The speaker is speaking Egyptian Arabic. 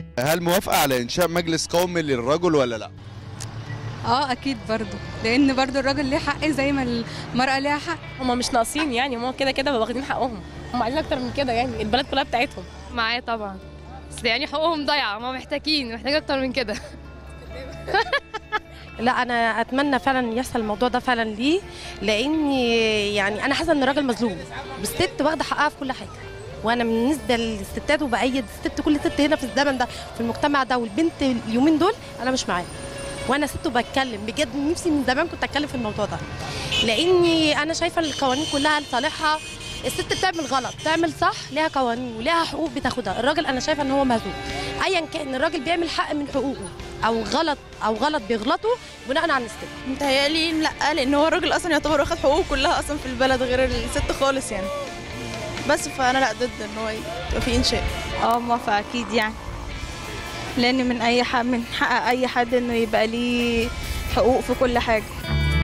هل موافقه على انشاء مجلس قومي للرجل ولا لا اه اكيد برضو لان برضو الراجل ليه حق زي ما المرأة ليها حق هم مش ناقصين يعني هم كده كده واخدين حقهم هم عايزين اكتر من كده يعني البلد كلها بتاعتهم معايا طبعا بس يعني حقوقهم ضايعه ما محتاجين محتاج اكتر من كده لا انا اتمنى فعلا يحصل الموضوع ده فعلا ليه لان يعني انا حاسه ان الراجل مظلوم والست واخده حقها في كل حاجه وانا بالنسبه للستات وبأيد الست كل ست هنا في الزمن ده في المجتمع ده والبنت اليومين دول انا مش معاها وانا ست وبتكلم بجد نفسي من زمان كنت اتكلم في الموضوع ده لاني انا شايفه القوانين كلها لصالحها الست بتعمل غلط تعمل صح ليها قوانين وليها حقوق بتاخدها الراجل انا شايفه ان هو مهزوم ايا كان الراجل بيعمل حق من حقوقه او غلط او غلط بيغلطه بناء على الست متهيألي لا لان هو الراجل اصلا يعتبر واخد حقوقه كلها اصلا في البلد غير الست خالص يعني بس فانا لا ضد ان هو يبقى في انشاء اه موافقة أكيد يعني لأن من أي حق من حق أي حد إنه يبقى ليه حقوق في كل حاجة